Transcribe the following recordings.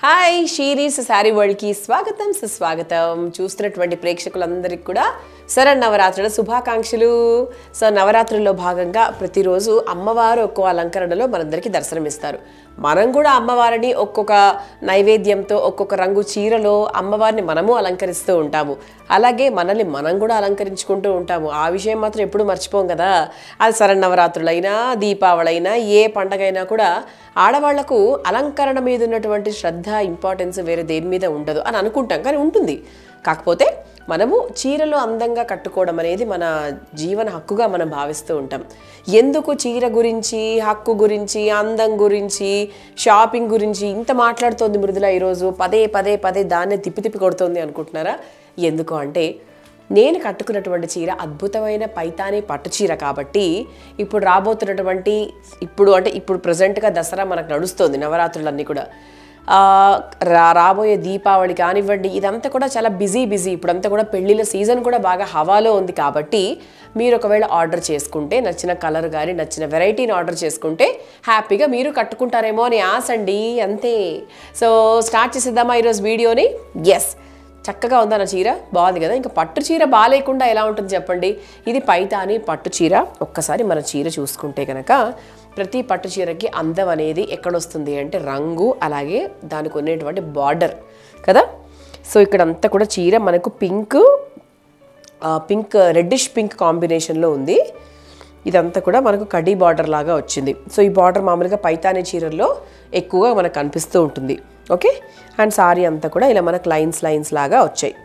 hi షీరీస్ sari వరల్డ్కి స్వాగతం సుస్వాగతం చూస్తున్నటువంటి ప్రేక్షకులందరికీ కూడా శరణ్ నవరాత్రుల శుభాకాంక్షలు సో నవరాత్రుల్లో భాగంగా ప్రతిరోజు అమ్మవారు ఒక్కో అలంకరణలో మనందరికీ దర్శనమిస్తారు మనం కూడా అమ్మవారిని ఒక్కొక్క నైవేద్యంతో ఒక్కొక్క రంగు చీరలో అమ్మవారిని మనము అలంకరిస్తూ ఉంటాము అలాగే మనల్ని మనం కూడా అలంకరించుకుంటూ ఉంటాము ఆ విషయం మాత్రం ఎప్పుడు మర్చిపోం కదా అది శరన్నవరాత్రులైనా దీపావళైనా ఏ పండగైనా కూడా ఆడవాళ్లకు అలంకరణ మీద ఉన్నటువంటి శ్రద్ధ ఇంపార్టెన్స్ వేరే దేని మీద ఉండదు అని అనుకుంటాం కానీ ఉంటుంది కాకపోతే మనము చీరలు అందంగా కట్టుకోవడం అనేది మన జీవన హక్కుగా మనం భావిస్తూ ఉంటాం ఎందుకు చీర గురించి హక్కు గురించి అందం గురించి షాపింగ్ గురించి ఇంత మాట్లాడుతోంది మృదుల ఈరోజు పదే పదే పదే దాన్నే తిప్పి తిప్పి కొడుతోంది అనుకుంటున్నారా ఎందుకు అంటే నేను కట్టుకున్నటువంటి చీర అద్భుతమైన పైతాని పట్టు చీర కాబట్టి ఇప్పుడు రాబోతున్నటువంటి ఇప్పుడు అంటే ఇప్పుడు ప్రజెంట్గా దసరా మనకు నడుస్తుంది నవరాత్రులన్నీ కూడా ఆ, రా రాబోయే దీపావళి కానివ్వండి ఇదంతా కూడా చాలా బిజీ బిజీ ఇప్పుడంతా కూడా పెళ్ళిళ్ళ సీజన్ కూడా బాగా హవాలో ఉంది కాబట్టి మీరు ఒకవేళ ఆర్డర్ చేసుకుంటే నచ్చిన కలర్ కానీ నచ్చిన వెరైటీని ఆర్డర్ చేసుకుంటే హ్యాపీగా మీరు కట్టుకుంటారేమో అని ఆశ అండి అంతే సో స్టార్ట్ చేసేద్దామా ఈరోజు వీడియోని ఎస్ చక్కగా ఉందా నా చీర బాగుంది కదా ఇంకా పట్టు చీర బాగాలేకుండా ఎలా ఉంటుంది చెప్పండి ఇది పైతాని పట్టు చీర ఒక్కసారి మన చీర చూసుకుంటే కనుక ప్రతి పట్టు చీరకి అందం అనేది ఎక్కడొస్తుంది అంటే రంగు అలాగే దానికి ఉన్నటువంటి బార్డర్ కదా సో ఇక్కడ అంతా కూడా చీర మనకు పింక్ పింక్ రెడ్డిష్ పింక్ కాంబినేషన్లో ఉంది ఇదంతా కూడా మనకు కడ్డీ బార్డర్ లాగా వచ్చింది సో ఈ బార్డర్ మామూలుగా పైతాని చీరల్లో ఎక్కువగా మనకు కనిపిస్తూ ఉంటుంది ఓకే అండ్ సారీ అంతా కూడా ఇలా మనకు లైన్స్ లైన్స్ లాగా వచ్చాయి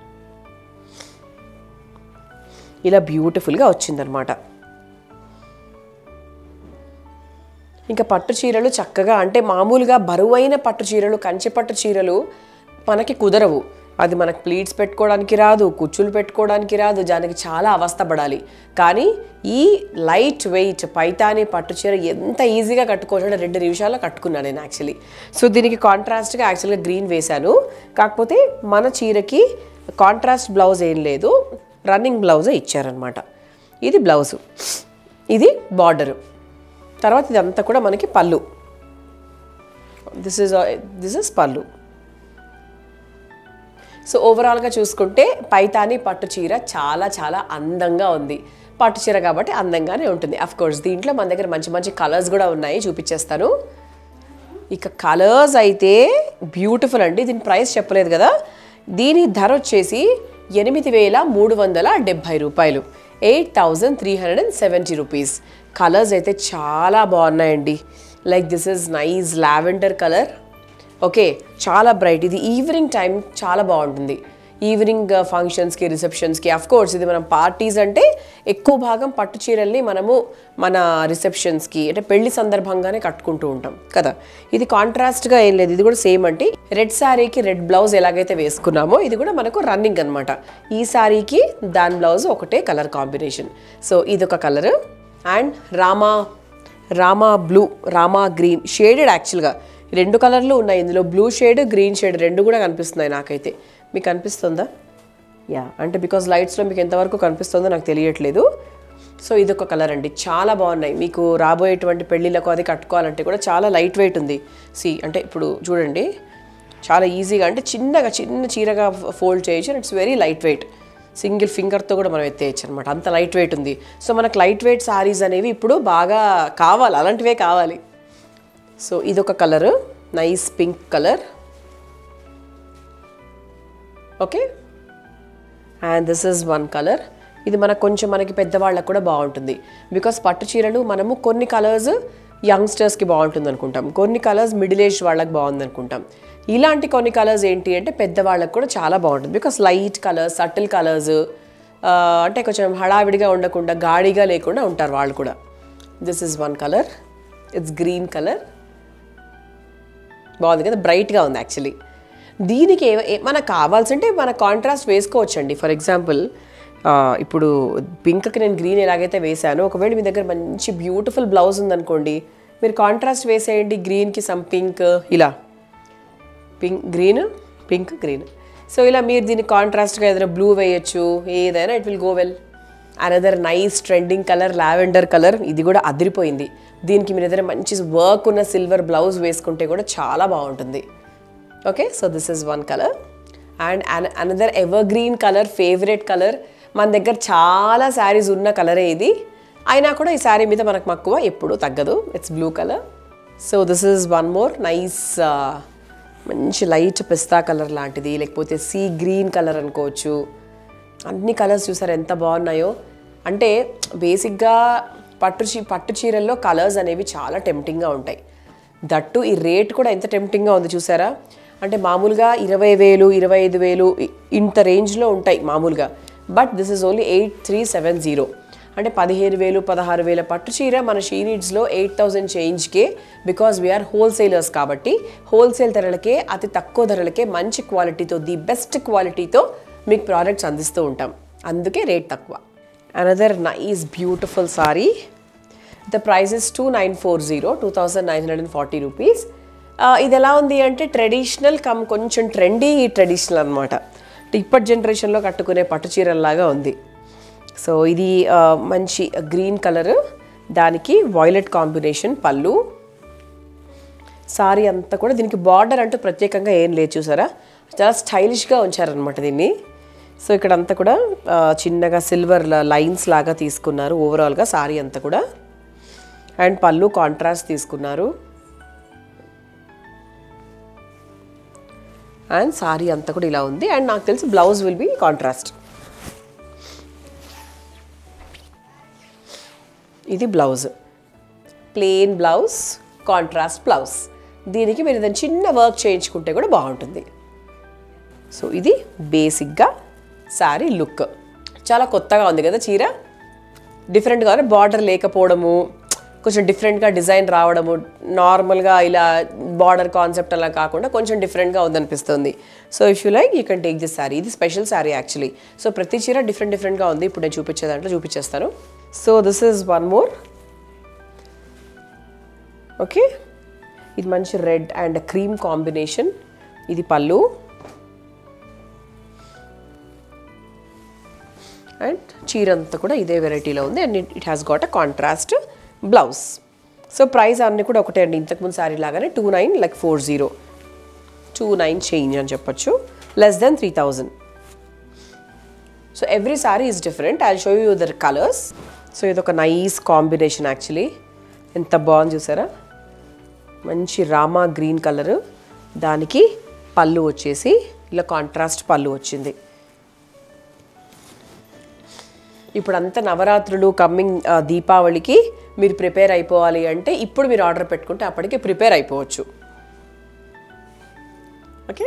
ఇలా బ్యూటిఫుల్గా వచ్చిందనమాట ఇంకా పట్టు చీరలు చక్కగా అంటే మామూలుగా బరువైన పట్టు చీరలు కంచి పట్టు చీరలు మనకి కుదరవు అది మనకు ప్లీట్స్ పెట్టుకోవడానికి రాదు కుచ్చులు పెట్టుకోవడానికి రాదు దానికి చాలా అవస్థ పడాలి కానీ ఈ లైట్ వెయిట్ పైతాని పట్టు చీర ఎంత ఈజీగా కట్టుకోవచ్చు అంటే రెండు నిమిషాల్లో కట్టుకున్నాను నేను యాక్చువల్లీ సో దీనికి కాంట్రాస్ట్గా యాక్చువల్గా గ్రీన్ వేశాను కాకపోతే మన చీరకి కాంట్రాస్ట్ బ్లౌజ్ ఏం లేదు రన్నింగ్ బ్లౌజే ఇచ్చారనమాట ఇది బ్లౌజు ఇది బార్డరు తర్వాత ఇదంతా కూడా మనకి పళ్ళు దిస్ ఇస్ దిస్ ఇస్ పళ్ళు సో ఓవరాల్గా చూసుకుంటే పైతాని పట్టు చీర చాలా చాలా అందంగా ఉంది పట్టు చీర కాబట్టి అందంగానే ఉంటుంది అఫ్ కోర్స్ దీంట్లో మన దగ్గర మంచి మంచి కలర్స్ కూడా ఉన్నాయి చూపించేస్తాను ఇక కలర్స్ అయితే బ్యూటిఫుల్ అండి దీని ప్రైస్ చెప్పలేదు కదా దీని ధర వచ్చేసి ఎనిమిది వేల మూడు వందల డెబ్భై రూపాయలు eight thousand three hundred and seventy rupees colours అయితే చాలా బాగున్నాయండి like this is nice lavender colour okay చాలా బ్రైట్ ఇది ఈవినింగ్ టైం చాలా బాగుంటుంది ఈవినింగ్ ఫంక్షన్స్కి రిసెప్షన్స్కి అఫ్ కోర్స్ ఇది మనం పార్టీస్ అంటే ఎక్కువ భాగం పట్టు చీరల్ని మనము మన రిసెప్షన్స్కి అంటే పెళ్లి సందర్భంగానే కట్టుకుంటూ ఉంటాం కదా ఇది కాంట్రాస్ట్గా ఏం లేదు ఇది కూడా సేమ్ అంటే రెడ్ శారీకి రెడ్ బ్లౌజ్ ఎలాగైతే వేసుకున్నామో ఇది కూడా మనకు రన్నింగ్ అనమాట ఈ శారీకి దాని బ్లౌజ్ ఒకటే కలర్ కాంబినేషన్ సో ఇది ఒక colour and Rama Rama blue Rama green shaded యాక్చువల్గా రెండు కలర్లు ఉన్నాయి ఇందులో బ్లూ షేడ్ గ్రీన్ షేడ్ రెండు కూడా కనిపిస్తున్నాయి నాకైతే మీకు కనిపిస్తుందా యా అంటే బికాజ్ లైట్స్లో మీకు ఎంతవరకు కనిపిస్తుందో నాకు తెలియట్లేదు సో ఇది ఒక కలర్ అండి చాలా బాగున్నాయి మీకు రాబోయేటువంటి పెళ్ళిళ్ళకు అది కట్టుకోవాలంటే కూడా చాలా లైట్ వెయిట్ ఉంది సి అంటే ఇప్పుడు చూడండి చాలా ఈజీగా అంటే చిన్నగా చిన్న చీరగా ఫోల్డ్ చేయొచ్చు it's very light weight single ఫింగర్తో కూడా మనం ఎత్తేయచ్చు అనమాట అంత లైట్ వెయిట్ ఉంది సో మనకు లైట్ వెయిట్ సారీస్ అనేవి ఇప్పుడు బాగా కావాలి అలాంటివే కావాలి సో ఇదొక colour nice pink colour okay and this is one colour ఇది మనకు కొంచెం మనకి పెద్దవాళ్ళకు కూడా బాగుంటుంది బికాస్ పట్టు చీరలు మనము కొన్ని కలర్స్ యంగ్స్టర్స్కి బాగుంటుంది అనుకుంటాం కొన్ని కలర్స్ మిడిల్ ఏజ్ వాళ్ళకి బాగుంది అనుకుంటాం ఇలాంటి కొన్ని కలర్స్ ఏంటి అంటే పెద్దవాళ్ళకి కూడా చాలా బాగుంటుంది because light colours subtle colours అంటే కొంచెం హడావిడిగా ఉండకుండా గాడిగా లేకుండా ఉంటారు వాళ్ళు కూడా this is one colour it's green colour బాగుంది కదా బ్రైట్గా ఉంది యాక్చువల్లీ దీనికి ఏ ఏ- మనకు కావాల్సింటే మన కాంట్రాస్ట్ వేసుకోవచ్చండి ఫర్ ఎగ్జాంపుల్ ఇప్పుడు పింక్కి నేను గ్రీన్ ఎలాగైతే వేసానో ఒకవేళ మీ దగ్గర మంచి బ్యూటిఫుల్ బ్లౌజ్ ఉందనుకోండి మీరు కాంట్రాస్ట్ వేసేయండి గ్రీన్కి సమ్ పింక్ ఇలా pink green pink green so ఇలా మీరు దీన్ని కాంట్రాస్ట్గా ఏదైనా బ్లూ వేయచ్చు ఏదైనా it will go well another nice trending colour lavender colour ఇది కూడా అదిరిపోయింది దీనికి మీరు ఏదైనా మంచి వర్క్ ఉన్న సిల్వర్ బ్లౌజ్ వేసుకుంటే కూడా చాలా బాగుంటుంది okay so this is one colour and another evergreen colour favourite colour మన దగ్గర చాలా శారీస్ ఉన్న కలరే ఇది అయినా కూడా ఈ శారీ మీద మనకు మక్కువ ఎప్పుడూ తగ్గదు it's blue colour so this is one more nice మంచి లైట్ పిస్తా కలర్ లాంటిది లేకపోతే సీ గ్రీన్ కలర్ అనుకోవచ్చు అన్ని కలర్స్ చూసారు ఎంత బాగున్నాయో అంటే బేసిక్గా పట్టు చీ పట్టు చీరల్లో కలర్స్ అనేవి చాలా టెంప్టింగ్గా ఉంటాయి దట్టు ఈ రేట్ కూడా ఎంత టెంప్టింగ్గా ఉంది చూసారా అంటే మామూలుగా ఇరవై వేలు ఇరవై ఐదు వేలు ఇ- ఇంత రేంజ్లో ఉంటాయి మామూలుగా but this is only eight three seven zero అంటే పదిహేను వేలు పదహారు వేల పట్టు చీర మన షీ నీడ్స్లో ఎయిట్ థౌజండ్ చేంజ్కే బికాజ్ వీఆర్ హోల్సేలర్స్ కాబట్టి హోల్సేల్ ధరలకే అతి తక్కువ ధరలకే మంచి క్వాలిటీతో ది బెస్ట్ క్వాలిటీతో మీకు ప్రోడక్ట్స్ అందిస్తూ ఉంటాం అందుకే రేట్ తక్కువ another nice beautiful sari the price is two nine four zero two thousand nine hundred and forty rupees ఇది ఎలా ఉంది అంటే ట్రెడిషనల్ కమ్ కొంచెం ట్రెండీ ట్రెడిషనల్ అనమాట ఇప్పటి జనరేషన్లో కట్టుకునే పట్టు చీరల్లాగా ఉంది సో ఇది ఆ, మంచి గ్రీన్ కలర్ దానికి వాయిలెట్ కాంబినేషన్ పళ్ళు సారీ అంతా కూడా దీనికి బార్డర్ అంటూ ప్రత్యేకంగా ఏం లేదు చూసారా చాలా స్టైలిష్గా ఉంచారనమాట దీన్ని సో ఇక్కడ అంతా కూడా ఆ, చిన్నగా సిల్వర్ లైన్స్ లాగా తీసుకున్నారు ఓవరాల్గా సారీ అంతా కూడా అండ్ పళ్ళు కాంట్రాస్ట్ తీసుకున్నారు అండ్ సారీ అంతా కూడా ఇలా ఉంది అండ్ నాకు తెలిసి బ్లౌజ్ విల్ బి కాంట్రాస్ట్ ఇది blouse plain blouse contrast blouse దీనికి మీరు ఏదైనా చిన్న వర్క్ చేయించుకుంటే కూడా బాగుంటుంది సో ఇది బేసిక్గా శారీ లుక్ చాలా కొత్తగా ఉంది కదా చీర డిఫరెంట్గా బార్డర్ లేకపోవడము కొంచెం డిఫరెంట్గా డిజైన్ రావడము నార్మల్గా ఇలా బార్డర్ కాన్సెప్ట్ అలా కాకుండా కొంచెం డిఫరెంట్గా ఉందనిపిస్తుంది so if you like you can take this sari ఇది స్పెషల్ శారీ యాక్చువల్లీ సో ప్రతి చీర డిఫరెంట్ డిఫరెంట్గా ఉంది ఇప్పుడు నేను చూపించే దాంట్లో చూపించేస్తాను so this is one more okay ఇది మంచి రెడ్ అండ్ క్రీమ్ కాంబినేషన్ ఇది పళ్ళు అండ్ చీర అంతా కూడా ఇదే వెరైటీలో ఉంది and it has got a contrast blouse so price అన్నీ కూడా ఒకటే అండి ఇంతకుముందు శారీ లాగానే two nine like four zero two nine change అని చెప్పొచ్చు less then three thousand so every sari is different I show you their colours so ఇది ఒక నైస్ కాంబినేషన్ యాక్చువల్లీ ఎంత బాగుంది చూసారా మంచి రామా గ్రీన్ కలర్ దానికి పళ్ళు వచ్చేసి ఇలా కాంట్రాస్ట్ పళ్ళు వచ్చింది ఇప్పుడు అంతా నవరాత్రులు కమ్మింగ్ దీపావళికి మీరు ప్రిపేర్ అయిపోవాలి అంటే ఇప్పుడు మీరు ఆర్డర్ పెట్టుకుంటే అప్పటికి ప్రిపేర్ అయిపోవచ్చు okay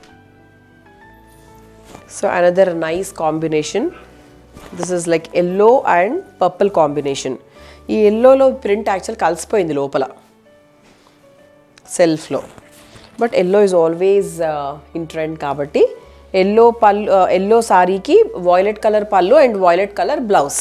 so another nice combination this is like yellow and purple combination ఈ ఎల్లోలో ప్రింట్ యాక్చువల్ కలిసిపోయింది లోపల సెల్ఫ్లో but yellow is always in trend కాబట్టి ఎల్లో పళ్ళు ఎల్లో సారీకి వాయిలెట్ కలర్ పళ్ళు and violet colour blouse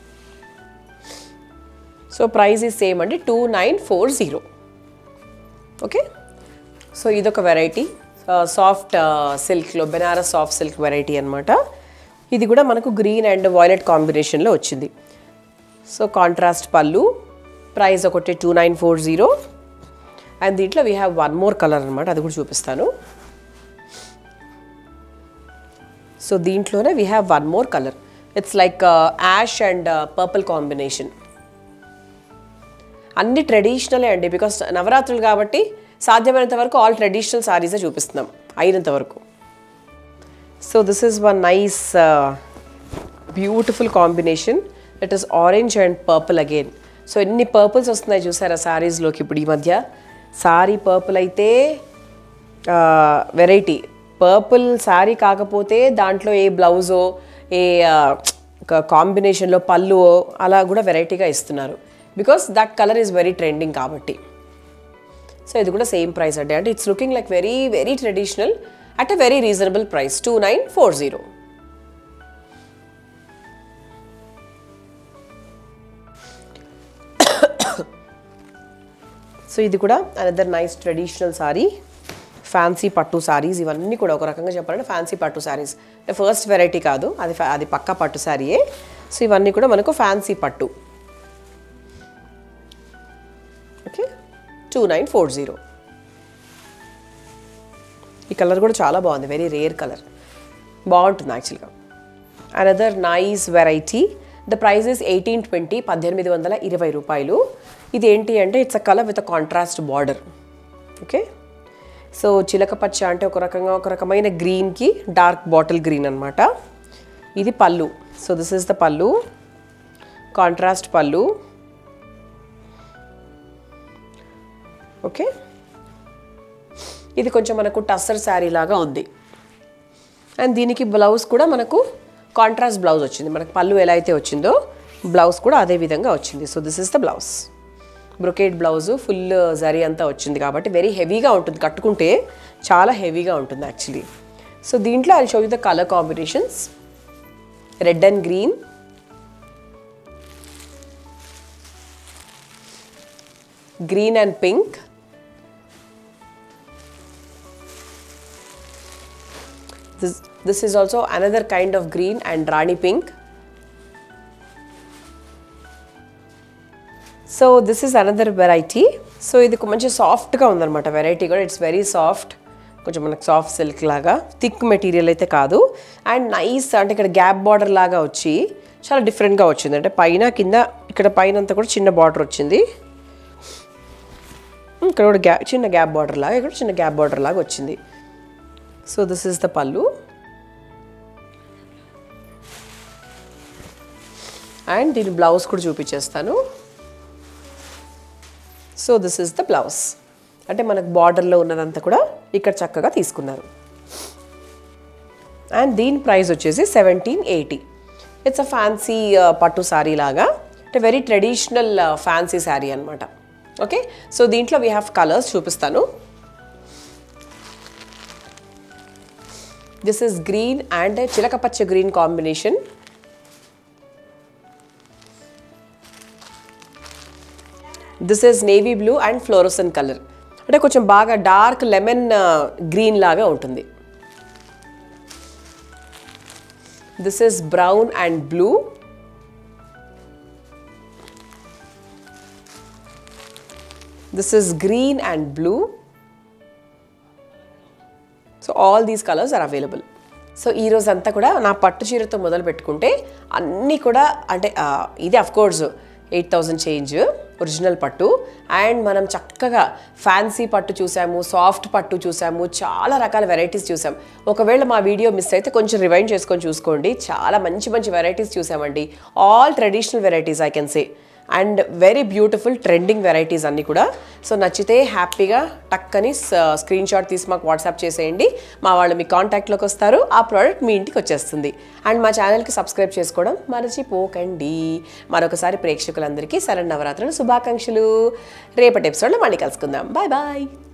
so price is same అండి two nine four zero okay so ఇదొక వెరైటీ సాఫ్ట్ సిల్క్లో బెనారస్ సాఫ్ట్ సిల్క్ వెరైటీ అనమాట ఇది కూడా మనకు గ్రీన్ అండ్ వాయిలెట్ కాంబినేషన్లో వచ్చింది సో కాంట్రాస్ట్ పళ్ళు ప్రైస్ ఒకటి two nine four zero and దీంట్లో we have one more colour అనమాట అది కూడా చూపిస్తాను సో దీంట్లోనే we have one more colour it's like ash and purple combination అన్ని ట్రెడిషనలే అండి బికాస్ నవరాత్రులు కాబట్టి సాధ్యమైనంత వరకు ఆల్ ట్రెడిషనల్ సారీసే చూపిస్తున్నాం అయినంత వరకు so this is one nice beautiful combination it is orange and purple again so ఎన్ని పర్పుల్స్ వస్తున్నాయి చూసారా సారీస్లోకి ఇప్పుడు ఈ మధ్య సారీ పర్పుల్ అయితే వెరైటీ పర్పుల్ శారీ కాకపోతే దాంట్లో ఏ బ్లౌజో ఏ కాంబినేషన్లో పళ్ళు అలా కూడా వెరైటీగా ఇస్తున్నారు because that colour is very trending కాబట్టి సో ఇది కూడా సేమ్ ప్రైస్ అండి అంటే it's looking like very very traditional at a very reasonable price two nine four zero so ఇది కూడా another nice traditional sari fancy పట్టు సారీస్ ఇవన్నీ కూడా ఒక రకంగా చెప్పాలంటే ఫ్యాన్సీ పట్టు సారీస్ అంటే ఫస్ట్ వెరైటీ కాదు అది fa- అది పక్కా పట్టు సారీయే సో ఇవన్నీ కూడా మనకు ఫ్యాన్సీ పట్టు okay two nine four zero ఈ కలర్ కూడా చాలా బాగుంది వెరీ రేర్ కలర్ బాగుంటుంది యాక్చువల్గా another nice variety the price is eighteen twenty పద్దెనిమిది వందల ఇరవై రూపాయలు ఇది ఏంటి అంటే it's a colour with a contrast border okay so చిలక పచ్చ అంటే ఒక రకంగా ఒక రకమైన గ్రీన్కి డార్క్ బాటిల్ గ్రీన్ అనమాట ఇది పళ్ళు సో దిస్ ఇస్ ద పళ్ళు కాంట్రాస్ట్ పళ్ళు ఓకే ఇది కొంచెం మనకు టస్సర్ శారీ లాగా ఉంది అండ్ దీనికి బ్లౌజ్ కూడా మనకు కాంట్రాస్ట్ బ్లౌజ్ వచ్చింది మనకు పళ్ళు ఎలా అయితే వచ్చిందో బ్లౌజ్ కూడా అదే విధంగా వచ్చింది so this is the blouse brocade blouse full zari అంతా వచ్చింది కాబట్టి వెరీ హెవీగా ఉంటుంది కట్టుకుంటే చాలా హెవీగా ఉంటుంది యాక్చువల్లీ సో దీంట్లో I show you the colour combinations red and green green and pink this this is also another kind of green and rani pink so this is another variety so ఇది ఒక మంచి సాఫ్ట్గా ఉందన్నమాట variety కూడా it's very soft కొంచెం మనకు soft silk లాగా thick material అయితే కాదు అండ్ నైస్ అంటే ఇక్కడ గ్యాప్ బార్డర్ లాగా వచ్చి చాలా డిఫరెంట్గా వచ్చింది అంటే పైన కింద ఇక్కడ పైన అంతా కూడా చిన్న బార్డర్ వచ్చింది ఇక్కడ కూడా గ్యా చిన్న గ్యాప్ బార్డర్ లాగా ఇక్కడ చిన్న గ్యాప్ బార్డర్ లాగా వచ్చింది సో దిస్ ఇస్ ద పళ్ళు అండ్ దీని బ్లౌజ్ కూడా చూపించేస్తాను so this is the blouse అంటే మనకు బార్డర్లో ఉన్నదంతా కూడా ఇక్కడ చక్కగా తీసుకున్నారు అండ్ దీని ప్రైస్ వచ్చేసి seventeen eighty it's a fancy పట్టు శారీ లాగా అంటే వెరీ ట్రెడిషనల్ ఫ్యాన్సీ శారీ అనమాట ఓకే సో దీంట్లో వీ హ్యావ్ కలర్స్ చూపిస్తాను దిస్ ఇస్ గ్రీన్ అండ్ చిలకపచ్చ green combination this is navy blue and fluorescent colour అంటే కొంచెం బాగా డార్క్ లెమన్ గ్రీన్ లాగా ఉంటుంది this is brown and blue this is green and blue so all these colours are available so ఈ రోజు అంతా కూడా నా పట్టు చీరతో మొదలు పెట్టుకుంటే అన్నీ కూడా అంటే ఆ, ఇది of course eight thousand change original పట్టు అండ్ మనం చక్కగా ఫ్యాన్సీ పట్టు చూసాము సాఫ్ట్ పట్టు చూసాము చాలా రకాల వెరైటీస్ చూసాం ఒకవేళ మా వీడియో మిస్ అయితే కొంచెం రివైండ్ చేసుకొని చూసుకోండి చాలా మంచి మంచి వెరైటీస్ చూసామండి all traditional varieties I can say and very beautiful trending varieties అన్నీ కూడా సో నచ్చితే హ్యాపీగా టక్కని స్క్రీన్ షాట్ తీసి మాకు వాట్సాప్ చేసేయండి మా వాళ్ళు మీ కాంటాక్ట్లోకి వస్తారు ఆ ప్రోడక్ట్ మీ ఇంటికి వచ్చేస్తుంది అండ్ మా ఛానల్కి సబ్స్క్రైబ్ చేసుకోవడం మరచిపోకండి మరొకసారి ప్రేక్షకులందరికీ శరణ్ నవరాత్రులు శుభాకాంక్షలు రేపటి ఎపిసోడ్లో మళ్ళీ కలుసుకుందాం బాయ్ బాయ్